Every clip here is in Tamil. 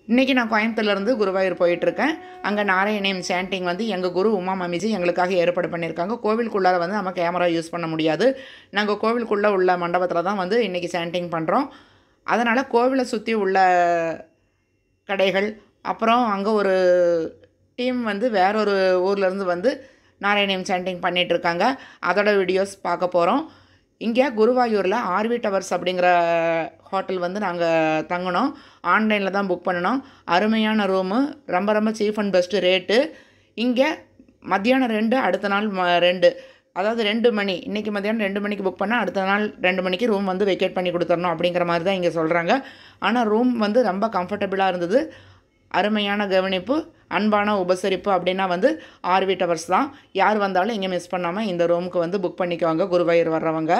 இன்றைக்கி நான் கோயம்புத்தூர்லேருந்து குருவாயூர் போயிட்டுருக்கேன் அங்கே நாராயணியம் சாண்டிங் வந்து எங்கள் குரு உமா மாமிஜி எங்களுக்காக ஏற்பாடு பண்ணியிருக்காங்க கோவிலுக்குள்ளார வந்து நம்ம கேமரா யூஸ் பண்ண முடியாது நாங்கள் கோவிலுக்குள்ளே உள்ள மண்டபத்தில் தான் வந்து இன்றைக்கி சாண்டிங் பண்ணுறோம் அதனால் கோவிலை சுற்றி உள்ள கடைகள் அப்புறம் அங்கே ஒரு டீம் வந்து வேறொரு ஊர்லேருந்து வந்து நாராயணியம் சாண்டிங் பண்ணிட்டு இருக்காங்க அதோட வீடியோஸ் பார்க்க போகிறோம் இங்கே குருவாயூரில் ஆர்வி டவர்ஸ் அப்படிங்கிற ஹோட்டல் வந்து நாங்கள் தங்கினோம் ஆன்லைனில் தான் புக் பண்ணினோம் அருமையான ரூமு ரொம்ப ரொம்ப சீப் அண்ட் பெஸ்ட்டு ரேட்டு இங்கே மத்தியானம் ரெண்டு அடுத்த நாள் ம ரெண்டு அதாவது ரெண்டு மணி இன்றைக்கி மத்தியானம் ரெண்டு மணிக்கு புக் பண்ணால் அடுத்த நாள் ரெண்டு மணிக்கு ரூம் வந்து வெக்கேட் பண்ணி கொடுத்துடணும் அப்படிங்கிற மாதிரி தான் இங்கே சொல்கிறாங்க ஆனால் ரூம் வந்து ரொம்ப கம்ஃபர்டபுளாக இருந்தது அருமையான கவனிப்பு அன்பான உபசரிப்பு அப்படின்னா வந்து ஆர்வி டவர்ஸ் தான் யார் வந்தாலும் இங்கே மிஸ் பண்ணாமல் இந்த ரூமுக்கு வந்து புக் பண்ணிக்குவாங்க குருவாயூர் வர்றவங்க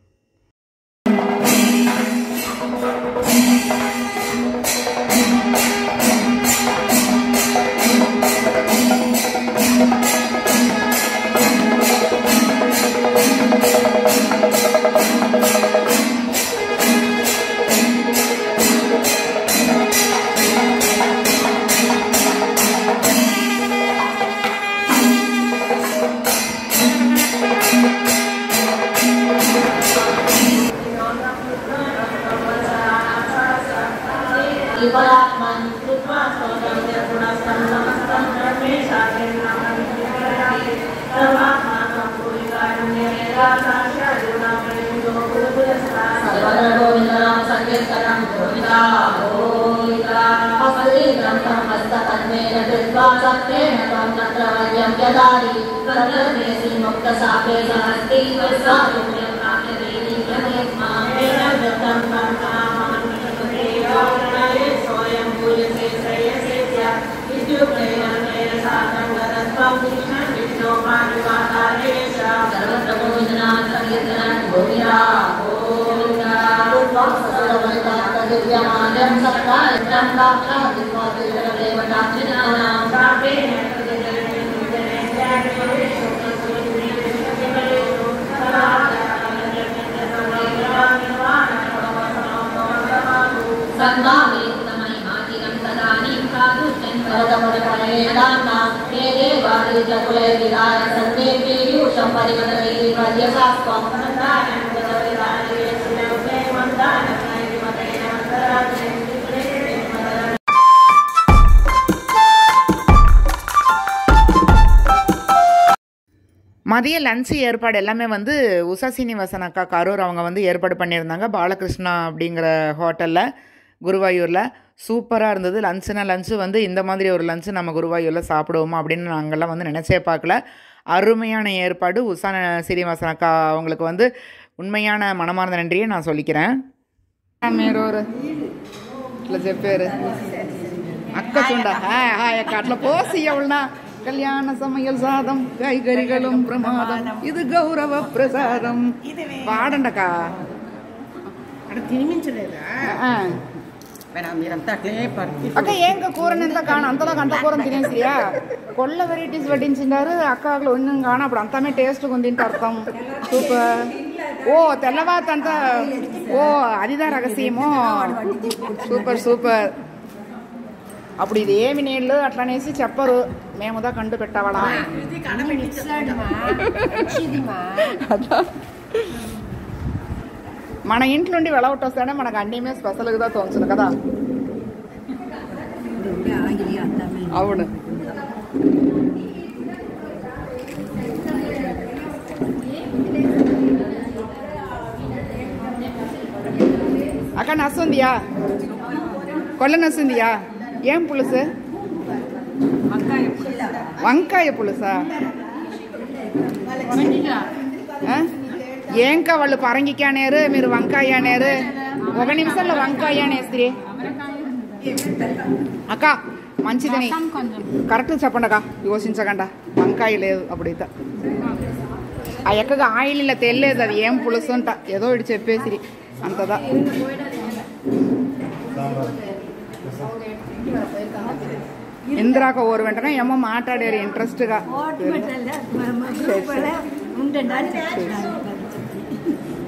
विपरात्मन् कृत्वा स्तोत्रं गुणस्थं नमस्तं परमेशाखेन नामनिर्णयामि सर्वात्मानं सर्वगोविन्दनाम सङ्कीर्तनं गोविन्दा गोविन्दा हस्तग्रन्थं हस्तपद्मेन कृत्वा सत्तेन त्वं तत्र वयं व्यदारि तत्रदेशि मुक्तसापे सहस्ति स्वस्वामिभ्यं प्राप्यते यमेत्मामेन वृत्तं तं स्वयं पूजसे श्रेयसे स्यात् इत्युक्तेन साकं गतत्वं कृष्णं विष्णो पाणिपातारेश सर्वत्र गोविन्दनाथ सङ्कीर्तनं गोविन्दा गोविन्दा पूर्वं सकलवैतान्तदिव्यमानं सत्कारितं साक्षादित्वादिदेवतात्रिणानां प्रापेण सङ्गामेतमहिमातिरं तदानीं साधुष्यं भरतमुनिपणेदान्ना हे देवादिजकुले विदाय सर्वे पीयूषं परिमलते वद्यसा स्वं सन्दानं गतविदाये सुलभे मन्दानं नैतिमतेन मन्दराज्ञे மதிய லன்ச் ஏற்பாடு எல்லாமே வந்து உஷா சீனிவாசன் அக்கா கரூர் அவங்க வந்து ஏற்பாடு பண்ணியிருந்தாங்க பாலகிருஷ்ணா அப்படிங்கிற ஹோட்டலில் குருவாயூரில் சூப்பராக இருந்தது லஞ்சுனா லஞ்சு வந்து இந்த மாதிரி ஒரு லஞ்சு நம்ம குருவாயூரில் சாப்பிடுவோமா அப்படின்னு நாங்கள்லாம் வந்து நினச்சே பார்க்கல அருமையான ஏற்பாடு உஷா சீனிவாசன் அக்கா அவங்களுக்கு வந்து உண்மையான மனமார்ந்த நன்றியை நான் சொல்லிக்கிறேன் మీరోరు ఇట్లా చెప్పారు అక్క చూడ హాయ్ హాయ్ అక్క అట్లా పోసి ఎవళ్ళనా కళ్యాణ సమయల్ సాదం కాய்கறிகளும் ప్రమాదం ఇది గౌరవ ప్రసాదం పాడండక అక్కడ తినిపించలేదా ఆ. మేడం మీరంతా అట్లే పరిస్థితి అక్క ఏంక కూరని ఎంత కాను అంతలో గంట కూరని తినేసియా కొల్ల వెరైటీస్ వడ్డించిండారు అక్క అక్కడ ఒన్నం కాను అప్పుడు అంతమే టేస్ట్గా ఉంది అర్థం సూపర్ ఓ తెల్లవాత అంతా ఓ అదిదా రహస్యమో సూపర్ సూపర్ అప్పుడు ఇది ఏమి నీళ్ళు అట్లనేసి చెప్పరు మేముదా కండు పెట్టవాడా అదా. మన ఇంట్లోండి వెళ్ళవట్ వస్తాడే మనకు అన్నీ మీద స్పెషల్గా తోంచును కదా అవును అక్క నస్తుందియా కొల్ల నస్తుందియా ఏం పులుసు వంకాయ పులుసా ఆ? ఏంక వాళ్ళు పరంగికి అనేరు మీరు వంకాయ అనేరు ఒక నిమిషంలో వంకాయ అనేస్త్రీ అక్క మంచిదని కరెక్ట్ చెప్పండి అక్క యోచించకండి వంకాయ లేదు అప్పుడైతే ఆ ఎక్కగా ఆయిల్ ఇలా తెలియదు అది ఏం పులుసు అంట ఏదో ఇటు చెప్పేసి అంతదా ఇందిరాక ఓరు వెంటనే ఏమో మాట్లాడారు ఇంట్రెస్ట్గా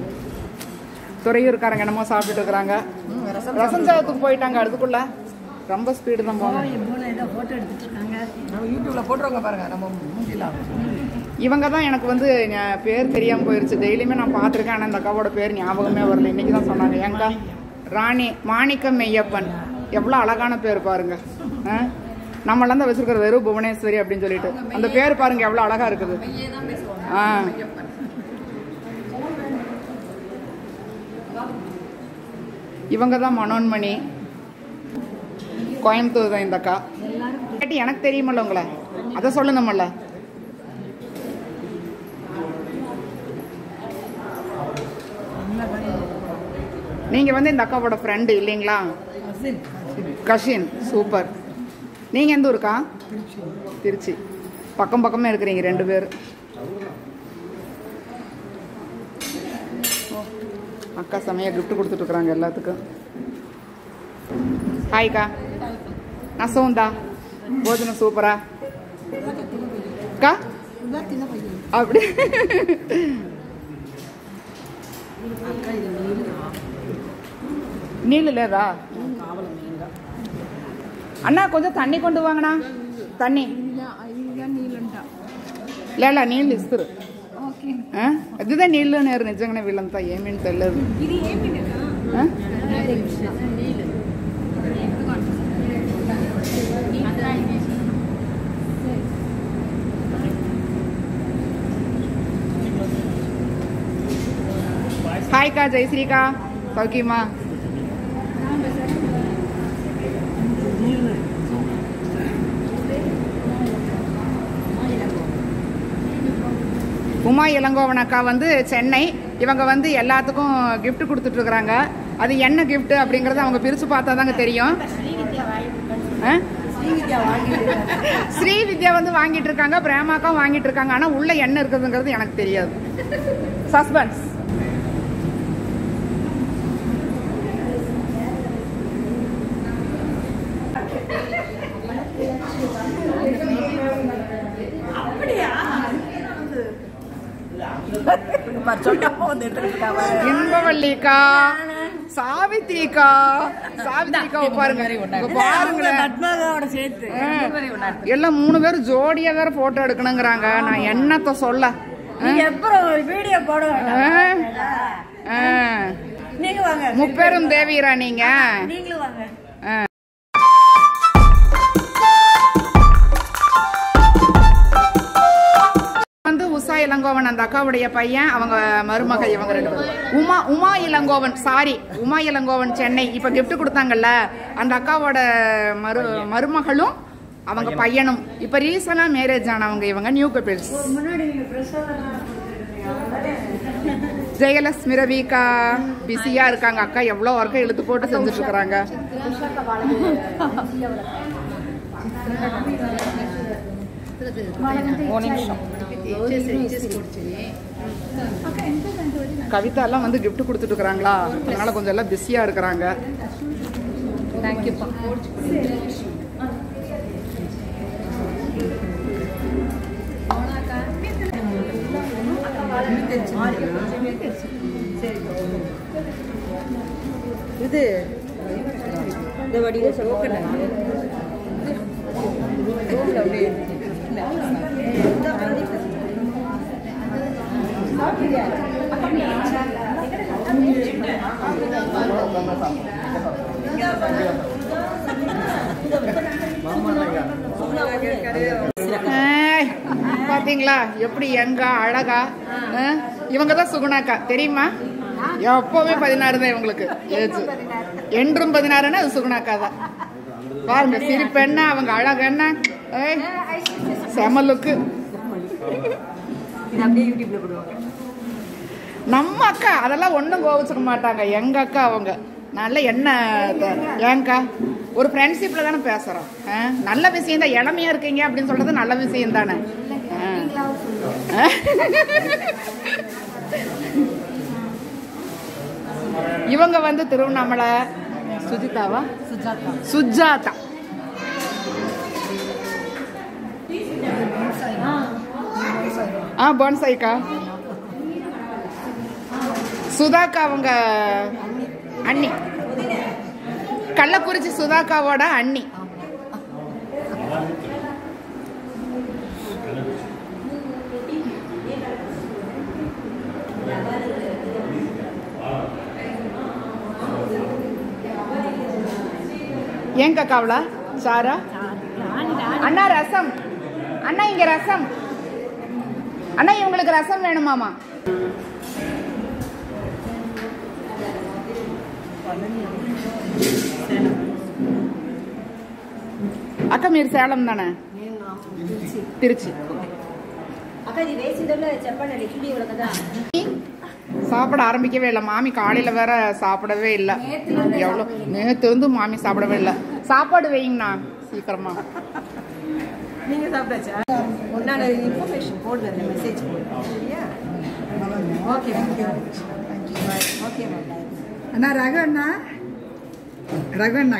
துறையூர்காரங்க என்னமோ சாப்பிட்டுட்டு இருக்கிறாங்க ரசம் சாதத்துக்கு போயிட்டாங்க அதுக்குள்ள ரொம்ப ஸ்பீடு தான் போங்க நம்ம யூடியூப்ல போட்டுருவாங்க பாருங்க நம்ம மூஞ்சிலாம் இவங்க தான் எனக்கு வந்து ஞா- பேர் தெரியாமல் போயிருச்சு டெய்லியுமே நான் பார்த்துருக்கேன் ஆனால் அந்த அக்காவோட பேர் ஞாபகமே வரல இன்னைக்கு தான் சொன்னாங்க ஏங்கா ராணி மாணிக்கம் மெய்யப்பன் எவ்வளோ அழகான பேர் பாருங்க ஆ? நம்மளாம் தான் வச்சிருக்கிற வெறும் புவனேஸ்வரி அப்படின்னு சொல்லிட்டு அந்த பேர் பாருங்க எவ்வளோ அழகா இருக்குது ஆ இவங்க தான் மனோன்மணி கோயம்புத்தூர் தான் இந்த அக்கா கேட்டு எனக்கு தெரியுமல்ல உங்களை அதை சொல்லணுமல்ல நீங்க வந்து இந்த அக்காவோட ஃப்ரெண்டு இல்லைங்களா கஷின் சூப்பர் நீங்க எந்த ஊருக்கா திருச்சி பக்கம் பக்கமே இருக்கிறீங்க ரெண்டு பேர் அக்கா செமையா gift கொடுத்துட்டு இருக்கிறாங்க எல்லாத்துக்கும் ஹாய்க்கா நான் சோந்தா போஜனம் சூப்பரா அக்கா அப்படி நீళ్ళు లేదా అన్నా కొంచెం తన్ని కొండు వాంగనా తన్ని లేలా నీళ్ళు ఇస్తారు ఆ? అదిదే నీళ్ళు నేరు నిజంగానే వీళ్ళంతా ఏమేమి తెలియదు ఆ? హాయ్ కా జయశ్రీకా సౌకీమా உமா இளங்கோவன் அக்கா வந்து சென்னை இவங்க வந்து எல்லாத்துக்கும் gift கொடுத்துட்டு இருக்கிறாங்க அது என்ன gift அப்படிங்கறத அவங்க பிரிச்சு பார்த்தா தாங்க தெரியும் ஆ? ஸ்ரீ வித்யா வந்து வாங்கிட்டு இருக்காங்க பிரேமாக்கும் வாங்கிட்டு இருக்காங்க ஆனா உள்ள என்ன இருக்குதுங்கிறது எனக்கு தெரியாது சஸ்பென்ஸ் இன்பவல்லிக்கா சாவித்திரிக்கா சாவித்திரிக்கா பாருங்க இங்க பாருங்களேன் பத்மாவோட சேர்த்து ஆ. எல்லாம் மூணு பேரும் ஜோடியா வேற போட்டோ எடுக்கணுங்கிறாங்க நான் என்னத்த சொல்ல ஆ? அப்புறம் வீடியோ போட ஆ? ஆ. நீங்க வாங்க முப்பெரும் தேவியரா நீங்க நீங்களும் வாங்க ஆ. வந்து உஷா இளங்கோவன் அந்த அக்காவுடைய பையன் அவங்க மருமக இவங்க ரெண்டு பேரும் உமா உமா இளங்கோவன் சாரி உமா இளங்கோவன் சென்னை இப்ப gift கொடுத்தாங்கல்ல அந்த அக்காவோட மரு மருமகளும் அவங்க பையனும் இப்ப ரீசனா மேரேஜ் ஆனவங்க இவங்க நியூ கபிள்ஸ் ஜெயலட்சுமி ரவிகா பிஸியா இருக்காங்க அக்கா எவ்வளவு ஒர்க்கை இழுத்து போட்டு செஞ்சுட்டு இருக்கிறாங்க கவிதா எல்லாம் வந்து gift கொடுத்துட்டு இருக்கிறாங்களா அதனால கொஞ்சம் எல்லாம் பிஸியா இருக்கிறாங்க இது இந்த வடிவ சோக்கல ஏய், பாத்தீங்களா எப்படி எங்க அழகா ஆ? இவங்க தான் சுகுணாக்கா தெரியுமா எப்பவுமே பதினாறு தான் இவங்களுக்கு ஏஜ் என்றும் பதினாறுன்னா அது சுகுணாக்கா தான் பாருங்க சிரிப்பு என்ன அவங்க அழகு என்ன ஏய், செம லுக்கு இது அப்படியே யூடியூப்ல போடுவாங்க நம்ம அக்கா அதெல்லாம் ஒன்றும் கோவிச்சுக்க மாட்டாங்க எங்க அக்கா அவங்க நல்ல என்ன த- ஏங்கா ஒரு ஃப்ரெண்ட்ஷிப்ல தானே பேசுறோம் ஆ? நல்ல விஷயம் தான் இளமையா இருக்கீங்க அப்படின்னு சொல்றது நல்ல விஷயம் தானே ஆ. இவங்க வந்து திருவண்ணாமலை சுஜிதாவா சுஜாதா சுஜாதா ஆ பான்சாய்க்கா சுதாக்கா அவங்க அண்ணி கள்ளக்குறிச்சி சுதாக்காவோட அண்ணி ஏன் கக்காவளா சாரா அண்ணா ரசம் அண்ணா இங்க ரசம் அண்ணா இவங்களுக்கு ரசம் வேணுமாமா అక్క మీరు సేలం దానా திருச்சி అక్క ఇది వేసిందో చెప్పండి చూడి కదా சாப்பிட ஆரம்பிக்கவே இல்லை மாமி காலையில வேற சாப்பிடவே இல்லை எவ்வளோ நேற்று வந்து மாமி சாப்பிடவே இல்லை சாப்பாடு வைங்கண்ணா சீக்கிரமா நீங்க சாப்பிட்டாச்சா உன்னால இன்ஃபர்மேஷன் போடுங்க அந்த மெசேஜ் போடுங்க சரியா ஓகே ஓகே ஓகே அண்ணா ரகு அண்ணா ரகு அண்ணா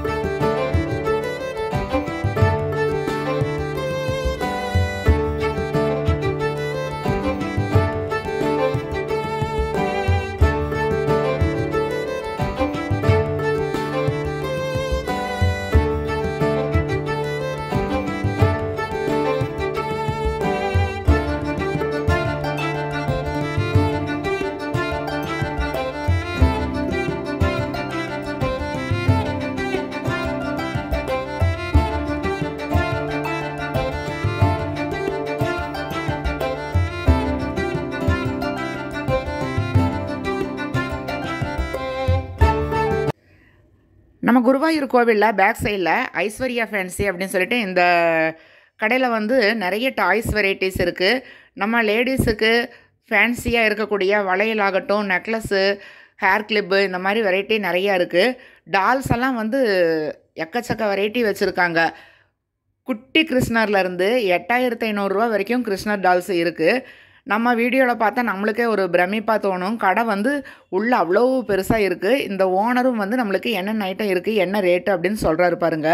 நம்ம குருவாயூர் கோவிலில் பேக் சைடில் ஐஸ்வர்யா ஃபேன்சி அப்படின்னு சொல்லிட்டு இந்த கடையில் வந்து நிறைய டாய்ஸ் வெரைட்டிஸ் இருக்குது நம்ம லேடிஸுக்கு ஃபேன்சியாக இருக்கக்கூடிய வளையல் ஆகட்டும் நெக்லஸ்ஸு ஹேர் கிளிப்பு இந்த மாதிரி வெரைட்டி நிறையா இருக்குது டால்ஸ் எல்லாம் வந்து எக்கச்சக்க வெரைட்டி வச்சுருக்காங்க குட்டி கிருஷ்ணர்லேருந்து எட்டாயிரத்து ஐநூறுரூவா வரைக்கும் கிருஷ்ணர் டால்ஸ் இருக்குது நம்ம வீடியோவில் பார்த்தா நம்மளுக்கே ஒரு பிரமிப்பாக தோணும் கடை வந்து உள்ள அவ்வளோ பெருசாக இருக்குது இந்த ஓனரும் வந்து நம்மளுக்கு என்னென்ன ஐட்டம் இருக்குது என்ன ரேட்டு அப்படின்னு சொல்கிறாரு பாருங்க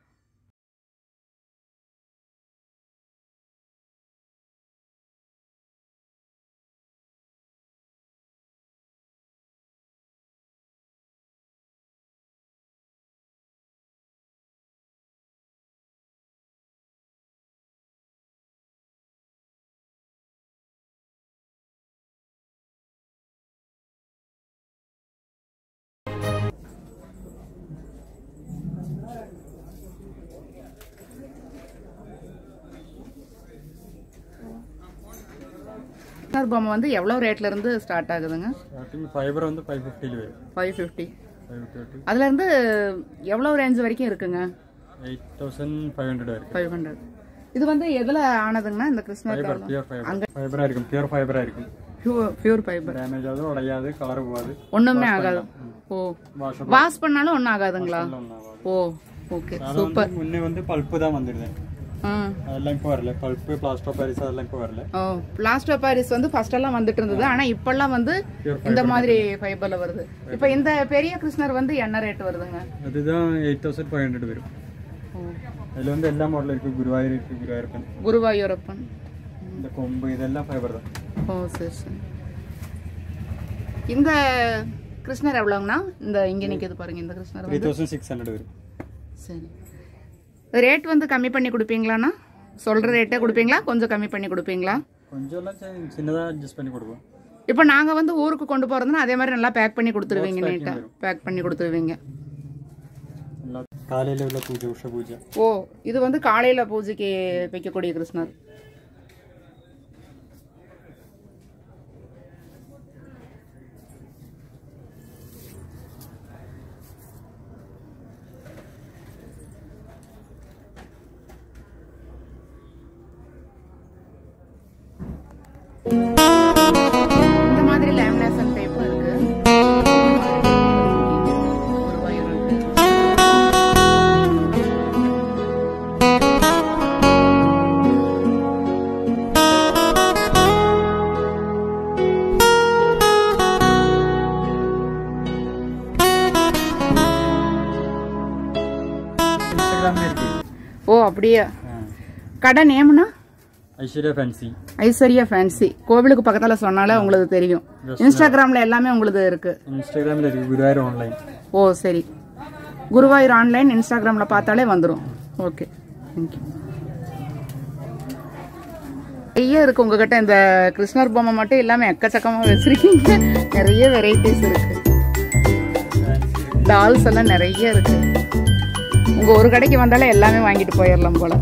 கிருஷ்ணர் பொம்மை வந்து எவ்வளோ ரேட்லேருந்து ஸ்டார்ட் ஆகுதுங்க ஸ்டார்டிங் ஃபைபர் வந்து ஃபைவ் ஃபிஃப்டியில் வரும் ஃபைவ் ஃபிஃப்டி ஃபைவ் தேர்ட்டி அதுலேருந்து எவ்வளோ ரேஞ்ச் வரைக்கும் இருக்குங்க எயிட் தௌசண்ட் ஃபைவ் ஹண்ட்ரட் வரைக்கும் ஃபைவ் ஹண்ட்ரட் இது வந்து எதில் ஆனதுங்கண்ணா இந்த கிருஷ்ணர் ஃபைபர் பியூர் ஃபைபர் ஃபைபராக இருக்கும் பியூர் ஃபைபராக இருக்கும் பியூர் ஃபைபர் டேமேஜ் ஆகுது உடையாது கலர் போகாது ஒன்றுமே ஆகாது ஓ வாஷ் வாஷ் பண்ணாலும் ஒன்றும் ஆகாதுங்களா ஒன்றும் ஆகாது ஓ ஓகே அது சூப்பர் வந்து முன்னே வந்து பல்ப்பு தான் வந்துடுது ஆ அதெல்லாம் இப்போ வரல பல்ப்பு பிளாஸ்டர் பாரிஸ் அதெல்லாம் இப்போ வரல ஓ பிளாஸ்டர் பாரிஸ் வந்து ஃபர்ஸ்ட் எல்லாம் வந்துட்டு இருந்தது ஆனா இப்பெல்லாம் வந்து Pure இந்த மாதிரி ஃபைபர்ல வருது இப்போ இந்த பெரிய கிருஷ்ணர் வந்து என்ன ரேட் வருதுங்க அதுதான் எயிட் தௌசண்ட் ஃபைவ் ஹண்ட்ரட் வரும் ஓ, அதில் வந்து எல்லா மாடலும் இருக்குது குருவாயூர் இருக்குது குருவாயூரப்பன் குருவாயூரப்பன் இந்த கொம்பு இதெல்லாம் ஃபைபர் தான் ஓ சரி சரி இந்த கிருஷ்ணர் எவ்வளோங்கண்ணா இந்த இங்க நிக்குது பாருங்க இந்த கிருஷ்ணர் த்ரீ வந்து தௌசண்ட் சிக்ஸ் ஹண்ட்ரட் வரும் சரி ரேட் வந்து கம்மி பண்ணி கொடுப்பீங்களாண்ணா சொல்ற ரேட்டே கொடுப்பீங்களா கொஞ்சம் கம்மி பண்ணி கொடுப்பீங்களா கொஞ்சம்லாம் சின்னதாக அட்ஜஸ்ட் பண்ணி கொடுப்போம் இப்போ நாங்க வந்து ஊருக்கு கொண்டு போறதுன்னா அதே மாதிரி நல்லா பேக் பண்ணி கொடுத்துருவீங்க நீட்டா பேக் பண்ணி கொடுத்துருவீங்க எல்லா காலையில் உள்ள பூஜை உஷ பூஜை ஓ இது வந்து காலையில பூஜைக்கு வைக்கக்கூடிய கிருஷ்ணர் இந்த மாதிரி லேமினேஷன் டைப்பும் இருக்கு ஒரு வயர் இருக்கு இன்ஸ்டாகிராம்ல இருக்கு ஓ அப்படியே ஆ. கடை நேம்னா ஐஸ்வர்யா ஃபேன்சி ஐஸ்வர்யா ஃபேன்சி கோவிலுக்கு பக்கத்துல சொன்னாலே உங்களுக்கு தெரியும் இன்ஸ்டாகிராம்ல எல்லாமே உங்களுக்கு இருக்கு இன்ஸ்டாகிராமில் இருக்கு குருவாயூர் ஆன்லைன் ஓ சரி குருவாயூர் ஆன்லைன் இன்ஸ்டாகிராமில் பார்த்தாலே வந்துடும் ஓகே தேங்க்யூ நிறைய இருக்கு உங்ககிட்ட இந்த கிருஷ்ணர் பொம்மை மட்டும் இல்லாமல் எக்கச்சக்கமாக வச்சிருக்கீங்க நிறைய வெரைட்டிஸ் இருக்கு டால்ஸ் எல்லாம் நிறைய இருக்கு உங்க ஒரு கடைக்கு வந்தாலே எல்லாமே வாங்கிட்டு போயிடலாம் போல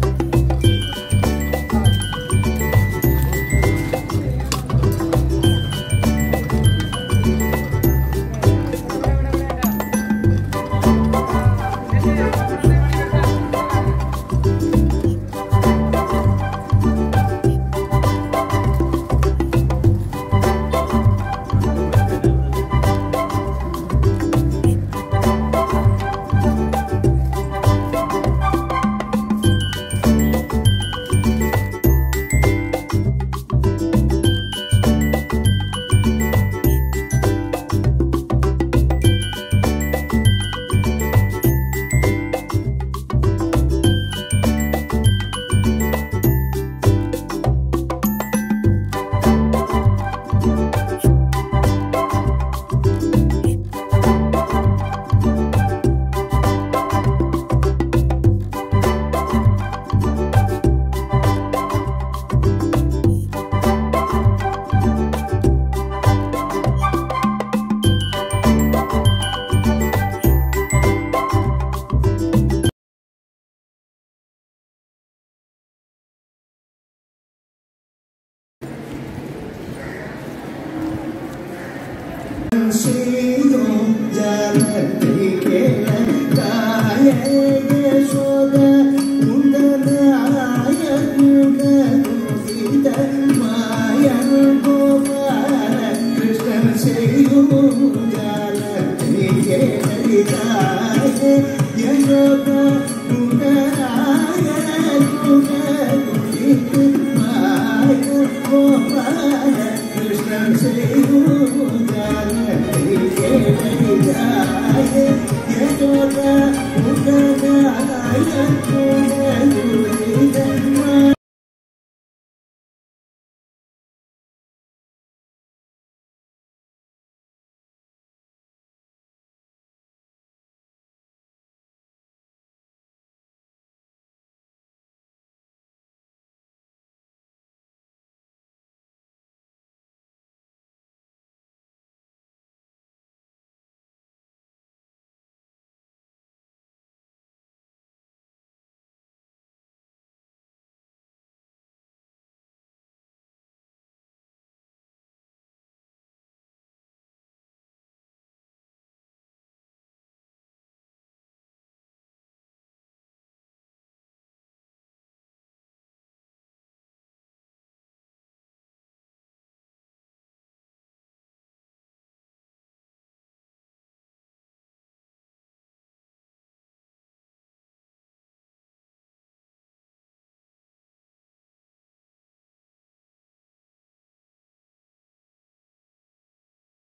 Thank you.